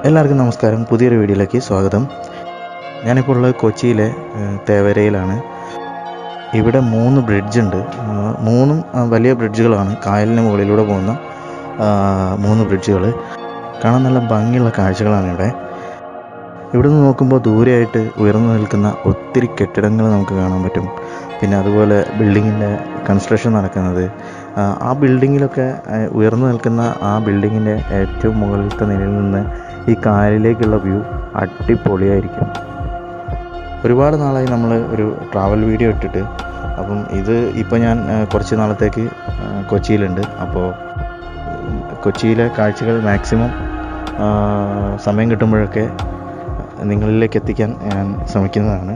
എല്ലാവർക്കും നമസ്കാരം പുതിയൊരു വീഡിയോയിലേക്ക് സ്വാഗതം ഞാനിപ്പോൾ ഉള്ളത് കൊച്ചിയിലെ ഏഹ്, തേവരയിലാണ് ഇവിടെ മൂന്ന് ബ്രിഡ്ജുണ്ട് ആഹ്, മൂന്നും ആഹ്, വലിയ ബ്രിഡ്ജുകളാണ് കായലിന് മുകളിലൂടെ പോകുന്ന ആഹ്, മൂന്ന് ബ്രിഡ്ജുകൾ കാണാൻ നല്ല ഭംഗിയുള്ള കാഴ്ചകളാണ് ഇവിടെ ഇവിടെ നിന്ന് നോക്കുമ്പോൾ ദൂരെയായിട്ട് ഉയർന്നു നിൽക്കുന്ന ഒത്തിരി കെട്ടിടങ്ങൾ നമുക്ക് കാണാൻ പറ്റും പിന്നെ അതുപോലെ ബിൽഡിങ്ങിൻ്റെ കൺസ്ട്രക്ഷൻ നടക്കുന്നത് ആ, ആ ബിൽഡിങ്ങിലൊക്കെ ആ, ഉയർന്നു നിൽക്കുന്ന ആ ബിൽഡിങ്ങിൻ്റെ ഏറ്റവും മുകളിലത്തെ നിലയിൽ നിന്ന് ഈ കായലിലേക്കുള്ള വ്യൂ അടിപൊളിയായിരിക്കും ഒരുപാട് നാളായി നമ്മൾ ഒരു ട്രാവൽ വീഡിയോ ഇട്ടിട്ട് അപ്പം ഇത് ഇപ്പോൾ ഞാൻ ആ, കുറച്ച് നാളത്തേക്ക് ആ, കൊച്ചിയിലുണ്ട് അപ്പോൾ ഉം, കൊച്ചിയിലെ കാഴ്ചകൾ മാക്സിമം ആ, സമയം കിട്ടുമ്പോഴൊക്കെ നിങ്ങളിലേക്ക് എത്തിക്കാൻ ഞാൻ ശ്രമിക്കുന്നതാണ്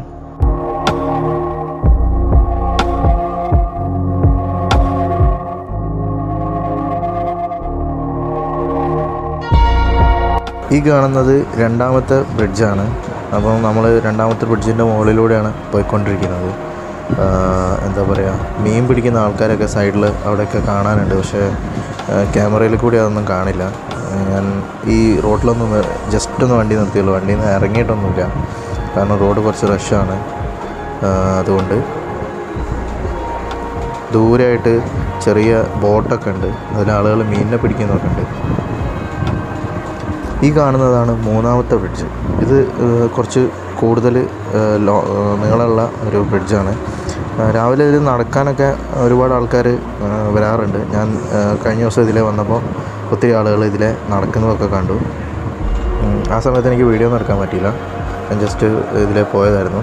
ഈ കാണുന്നത് രണ്ടാമത്തെ ബ്രിഡ്ജാണ് അപ്പം നമ്മൾ രണ്ടാമത്തെ ബ്രിഡ്ജിൻ്റെ മുകളിലൂടെയാണ് പോയിക്കൊണ്ടിരിക്കുന്നത് ആഹ് എന്താ പറയുക മീൻ പിടിക്കുന്ന ആൾക്കാരൊക്കെ സൈഡിൽ അവിടെയൊക്കെ കാണാനുണ്ട് പക്ഷേ ക്യാമറയിൽ കൂടി അതൊന്നും കാണില്ല ആഹ് ഞാൻ ഈ റോഡിലൊന്നും ജസ്റ്റ് ഒന്ന് വണ്ടി നിർത്തിയുള്ളൂ വണ്ടിയിൽ നിന്ന് ഇറങ്ങിയിട്ടൊന്നുമില്ല കാരണം റോഡ് കുറച്ച് റഷാണ് അതുകൊണ്ട് ദൂരെയായിട്ട് ചെറിയ ബോട്ടൊക്കെ ഉണ്ട് അതിൽ ആളുകൾ മീനിനെ പിടിക്കുന്നതൊക്കെ ഉണ്ട് ഈ കാണുന്നതാണ് മൂന്നാമത്തെ ബ്രിഡ്ജ് ഇത് ഏഹ്, കുറച്ച് കൂടുതൽ ഏഹ്, ലോ ഏഹ്, നീളമുള്ള ഒരു ബ്രിഡ്ജാണ് ഏഹ്, രാവിലെ ഇതിൽ നടക്കാനൊക്കെ ഒരുപാട് ആൾക്കാർ വരാറുണ്ട് ഞാൻ ഏഹ്, കഴിഞ്ഞ ദിവസം ഇതിലെ വന്നപ്പോൾ ഒത്തിരി ആളുകൾ ഇതിലെ നടക്കുന്നതൊക്കെ കണ്ടു ഉം, ആ സമയത്ത് എനിക്ക് വീഡിയോ ഒന്നും എടുക്കാൻ പറ്റിയില്ല ഞാൻ ജസ്റ്റ് ഇതിലെ പോയതായിരുന്നു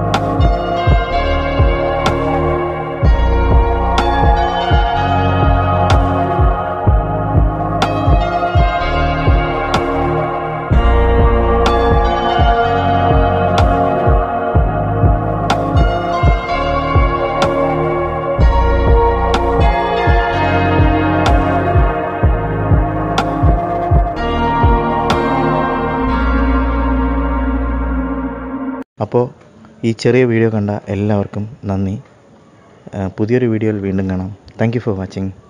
അപ്പോൾ ഈ ചെറിയ വീഡിയോ കണ്ട എല്ലാവർക്കും നന്ദി ഏഹ് പുതിയൊരു വീഡിയോയിൽ വീണ്ടും കാണാം താങ്ക് യു ഫോർ വാച്ചിങ്